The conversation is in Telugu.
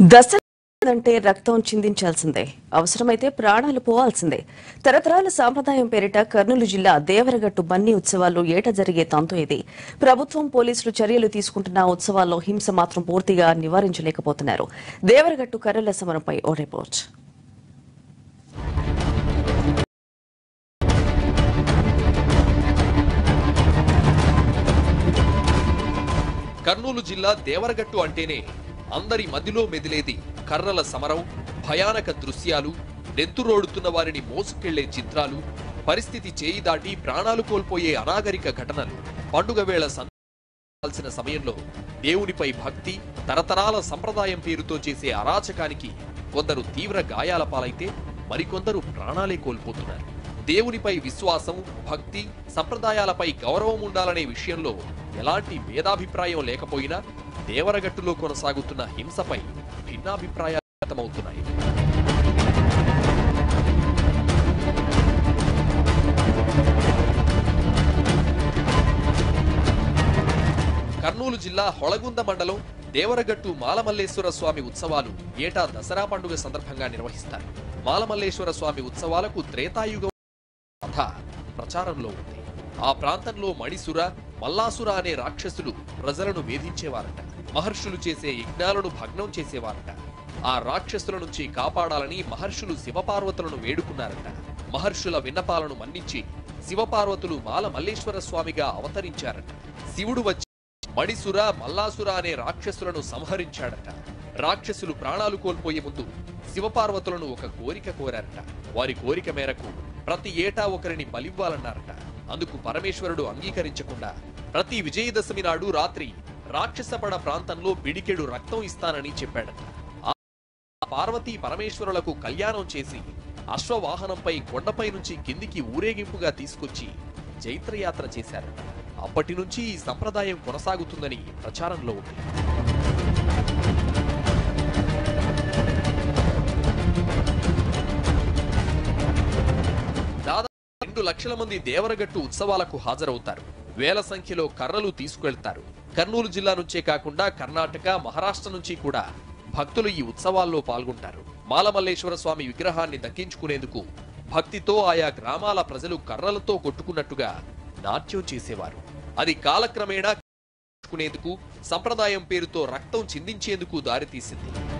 దసరా అంటే రక్తం చిందించాల్సిందే అవసరమైతే ప్రాణాలు పోవాల్సిందే తరతరాల సాంప్రదాయం పేరిట కర్నూలు జిల్లా దేవరగట్టు బన్నీ ఉత్సవాల్లో ఏట జరిగే తంతు ఇది ప్రభుత్వం పోలీసులు చర్యలు తీసుకుంటున్న ఉత్సవాల్లో హింస మాత్రం పూర్తిగా నివారించలేకపోతున్నారు దేవరగట్టు కర్రల సమరంపై ఓ రిపోర్ట్ కర్నూలు జిల్లా దేవరగట్టు అంటేనే అందరి మదిలో మెదిలేది కర్రల సమరం భయానక దృశ్యాలు నెత్తురోడుతున్న వారిని మోసుకెళ్లే చిత్రాలు పరిస్థితి చేయి దాటి ప్రాణాలు కోల్పోయే అనాగరిక ఘటనలు పండుగ వేళ సంచాల్సిన సమయంలో దేవునిపై భక్తి తరతరాల సంప్రదాయం పేరుతో చేసే అరాచకానికి కొందరు తీవ్ర గాయాల పాలైతే మరికొందరు ప్రాణాలే కోల్పోతున్నారు దేవునిపై విశ్వాసం భక్తి సంప్రదాయాలపై గౌరవం ఉండాలనే విషయంలో ఎలాంటి భేదాభిప్రాయం లేకపోయినా దేవరగట్టులో కొనసాగుతున్న హింసపై భిన్నాభిప్రాయాలు వ్యక్తమవుతున్నాయి కర్నూలు జిల్లా హొళగుంద మండలం దేవరగట్టు మాలమల్లేశ్వర స్వామి ఉత్సవాలు ఏటా దసరా పండుగ సందర్భంగా నిర్వహిస్తారు మాలమల్లేశ్వర స్వామి ఉత్సవాలకు త్రేతాయుగం కథ ప్రచారంలో ఉంది ఆ ప్రాంతంలో మణిసుర మల్లాసుర అనే రాక్షసులు ప్రజలను వేధించేవారట మహర్షులు చేసే యజ్ఞాలను భగ్నం చేసేవారట ఆ రాక్షసుల నుంచి కాపాడాలని మహర్షులు శివపార్వతులను వేడుకున్నారట మహర్షుల విన్నపాలను మన్నించి శివపార్వతులు మాల మల్లేశ్వర స్వామిగా అవతరించారట శివుడు వచ్చి మణిసుర మల్లాసుర అనే రాక్షసులను సంహరించాడట రాక్షసులు ప్రాణాలు కోల్పోయే ముందు శివపార్వతులను ఒక కోరిక కోరారట వారి కోరిక మేరకు ప్రతి ఏటా ఒకరిని బలివ్వాలన్నారట అందుకు పరమేశ్వరుడు అంగీకరించకుండా ప్రతి విజయదశమి నాడు రాత్రి రాక్షసపడ ప్రాంతంలో పిడికెడు రక్తం ఇస్తానని చెప్పాడట ఆ పార్వతీ పరమేశ్వరులకు కళ్యాణం చేసి అశ్వవాహనంపై కొండపై నుంచి కిందికి ఊరేగింపుగా తీసుకొచ్చి జైత్రయాత్ర చేశారట అప్పటి నుంచి ఈ సంప్రదాయం కొనసాగుతుందని ప్రచారంలో ఉంది దాదాపు రెండు లక్షల మంది దేవరగట్టు ఉత్సవాలకు హాజరవుతారు వేల సంఖ్యలో కర్రలు తీసుకువెళ్తారు కర్నూలు జిల్లా నుంచే కాకుండా కర్ణాటక మహారాష్ట్ర నుంచి కూడా భక్తులు ఈ ఉత్సవాల్లో పాల్గొంటారు మాలమల్లేశ్వర స్వామి విగ్రహాన్ని దక్కించుకునేందుకు భక్తితో ఆయా గ్రామాల ప్రజలు కర్రలతో కొట్టుకున్నట్టుగా నాట్యం చేసేవారు అది కాలక్రమేణా కొట్టుకునేందుకు సంప్రదాయం పేరుతో రక్తం చిందించేందుకు దారితీసింది